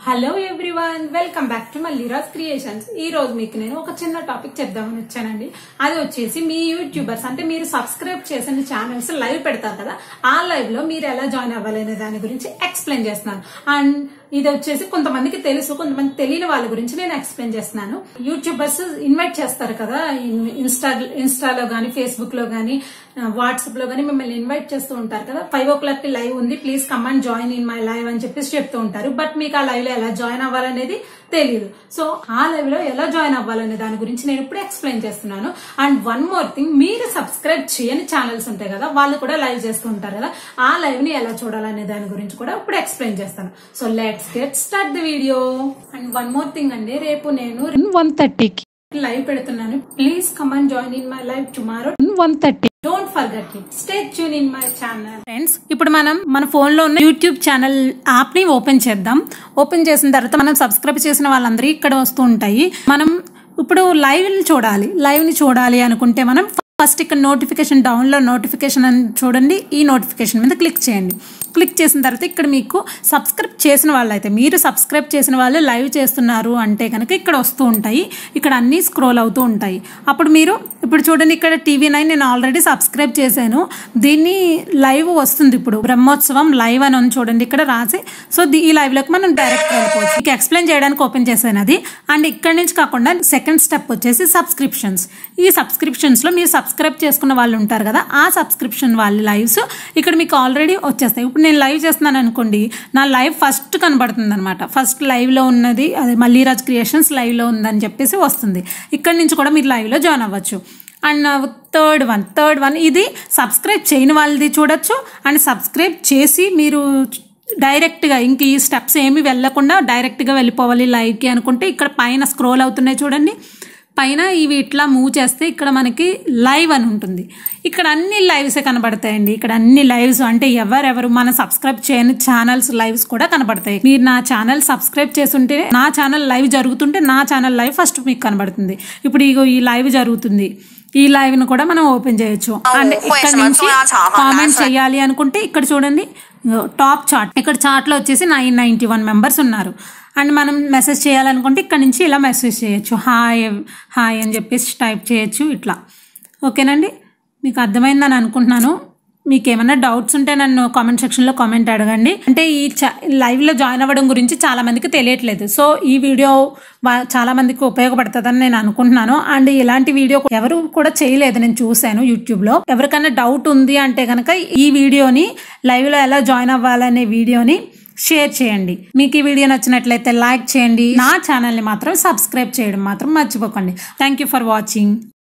hello everyone welcome back to Malliraj creations ఈ రోజు మీకు నేను ఒక చిన్న టాపిక్ చెప్దామని వచ్చానండి అది వచ్చేసి మీ యూట్యూబర్స్ అంటే మీరు సబ్స్క్రైబ్ చేసిన ఛానల్స్ లైవ్ పెడతారు కదా ఆ లైవ్ లో మీరు ఎలా జాయిన్ అవ్వాలి అనే దాని గురించి ఎక్స్ప్లెయిన్ చేస్తున్నాను అండ్ ఇది వచ్చేసి కొంతమందికి తెలుసు కొంతమంది తెలియని వాళ్ళ గురించి నేను ఎక్స్ప్లెయిన్ చేస్తున్నాను యూట్యూబర్స్ ఇన్వైట్ చేస్తారు కదా ఇన్- ఇన్స్టా ఇన్స్టాలో గానీ ఫేస్బుక్ లో గానీ వాట్సాప్ లో గానీ మిమ్మల్ని ఇన్వైట్ చేస్తూ ఉంటారు కదా ఫైవ్ ఓ క్లాక్ కి లైవ్ ఉంది please come and join in my live అని చెప్పేసి చెప్తూ ఉంటారు బట్ మీకు ఆ లైవ్ లో ఎలా జాయిన్ అవ్వాలనేది తెలియదు సో ఆ లైవ్ లో ఎలా జాయిన్ అవ్వాలనే దాని గురించి నేను ఇప్పుడు ఎక్స్ప్లెయిన్ చేస్తున్నాను అండ్ వన్ మోర్ థింగ్ మీరు సబ్స్క్రైబ్ చేయని ఛానల్స్ ఉంటాయి కదా వాళ్ళు కూడా లైవ్ చేస్తూ ఉంటారు కదా ఆ లైవ్ ని ఎలా చూడాలనే దాని గురించి కూడా ఇప్పుడు ఎక్స్ప్లెయిన్ చేస్తాను so let's get start the video and one more thing అండి రేపు నేను వన్ థర్టీకి లైవ్ పెడుతున్నాను please come and join in my live tomorrow one thirty don't forget it stay tune in my channel friends ఇప్పుడు మనం మన phone లో ఉన్న యూట్యూబ్ ఛానల్ యాప్ ని ఓపెన్ చేద్దాం ఓపెన్ చేసిన తర్వాత మనం సబ్స్క్రైబ్ చేసిన వాళ్ళందరూ ఇక్కడ వస్తూ ఉంటాయి మనం ఇప్పుడు లైవ్ ని చూడాలి లైవ్ ని చూడాలి అనుకుంటే మనం ఫస్ట్ ఇక్కడ నోటిఫికేషన్ డౌన్ లో నోటిఫికేషన్ అని చూడండి ఈ నోటిఫికేషన్ మీద క్లిక్ చేయండి క్లిక్ చేసిన తర్వాత ఇక్కడ మీకు సబ్స్క్రైబ్ చేసిన వాళ్ళు అయితే మీరు సబ్స్క్రైబ్ చేసిన వాళ్ళు లైవ్ చేస్తున్నారు అంటే కనుక ఇక్కడ వస్తూ ఉంటాయి ఇక్కడ అన్నీ స్క్రోల్ అవుతూ ఉంటాయి అప్పుడు మీరు ఇప్పుడు చూడండి ఇక్కడ టీవీ నైన్ నేను ఆల్రెడీ సబ్స్క్రైబ్ చేశాను దీన్ని లైవ్ వస్తుంది ఇప్పుడు బ్రహ్మోత్సవం లైవ్ అని ఉంది చూడండి ఇక్కడ రాసి సో ది- ఈ లైవ్ లోకి మనం డైరెక్ట్ వెళ్ళిపోవచ్చు మీకు ఎక్స్ప్లెయిన్ చేయడానికి ఓపెన్ చేశాను అది అండ్ ఇక్కడ నుంచి కాకుండా సెకండ్ స్టెప్ వచ్చేసి సబ్స్క్రిప్షన్స్ ఈ సబ్స్క్రిప్షన్స్ లో మీరు సబ్స్క్రైబ్ చేసుకున్న వాళ్ళు ఉంటారు కదా ఆ సబ్స్క్రిప్షన్ వాళ్ళ లైవ్స్ ఇక్కడ మీకు ఆల్రెడీ వచ్చేస్తాయి ఇప్పుడు నేను లైవ్ చేస్తున్నాను అనుకోండి నా లైవ్ ఫస్ట్ కనబడుతుంది అనమాట ఫస్ట్ లైవ్ లో ఉన్నది అదే మల్లీరాజ్ క్రియేషన్స్ లైవ్ లో ఉందని చెప్పేసి వస్తుంది ఇక్కడ నుంచి కూడా మీరు లైవ్ లో జాయిన్ అవ్వచ్చు and third one third one ఇది సబ్స్క్రైబ్ చేయని వాళ్ళది చూడొచ్చు అండ్ సబ్స్క్రైబ్ చేసి మీరు డైరెక్ట్గా ఇంక ఈ స్టెప్స్ ఏమి వెళ్ళకుండా డైరెక్ట్గా వెళ్ళిపోవాలి లైవ్కి అనుకుంటే ఇక్కడ పైన స్క్రోల్ అవుతున్నాయి చూడండి పైన ఇవి ఇట్లా మూవ్ చేస్తే ఇక్కడ మనకి లైవ్ అని ఉంటుంది ఇక్కడ అన్ని లైవ్సే కనబడతాయండి ఇక్కడ అన్ని లైవ్స్ అంటే ఎవరెవరు మన సబ్స్క్రైబ్ చేయని ఛానల్స్ లైవ్స్ కూడా కనబడతాయి మీరు నా ఛానల్ సబ్స్క్రైబ్ చేస్తుంటే నా ఛానల్ లైవ్ జరుగుతుంటే నా ఛానల్ లైవ్ ఫస్ట్ మీకు కనబడుతుంది ఇప్పుడు ఇగో ఈ లైవ్ జరుగుతుంది ఈ లైవ్ ను కూడా మనం ఓపెన్ చేయొచ్చు అండ్ ఇక్కడ నుంచి కామెంట్ చేయాలి అనుకుంటే ఇక్కడ చూడండి టాప్ చార్ట్ ఇక్కడ చార్ట్ లో వచ్చేసి నైన్ నైన్టీ వన్ మెంబర్స్ ఉన్నారు అండ్ మనం మెసేజ్ చేయాలనుకుంటే ఇక్కడ నుంచి ఇలా మెసేజ్ చేయొచ్చు హాయ్ హాయ్ అని చెప్పేసి టైప్ చేయొచ్చు ఇట్లా ఓకేనండి మీకు అర్థమైందని అనుకుంటున్నాను మీకు ఏమైనా డౌట్స్ ఉంటే నన్ను కామెంట్ సెక్షన్లో కామెంట్ అడగండి అంటే ఈ చ- లైవ్లో జాయిన్ అవ్వడం గురించి చాలా మందికి తెలియట్లేదు సో ఈ వీడియో వా- చాలా మందికి ఉపయోగపడుతుందని నేను అనుకుంటున్నాను అండ్ ఇలాంటి వీడియో ఎవరు కూడా చేయలేదు నేను చూశాను యూట్యూబ్లో ఎవరికైనా డౌట్ ఉంది అంటే కనుక ఈ వీడియోని లైవ్లో ఎలా జాయిన్ అవ్వాలనే వీడియోని షేర్ చేయండి మీకు ఈ వీడియో నచ్చినట్లయితే లైక్ చేయండి నా ఛానల్ని మాత్రం సబ్స్క్రైబ్ చేయడం మాత్రం మర్చిపోకండి థ్యాంక్ యూ ఫర్ వాచింగ్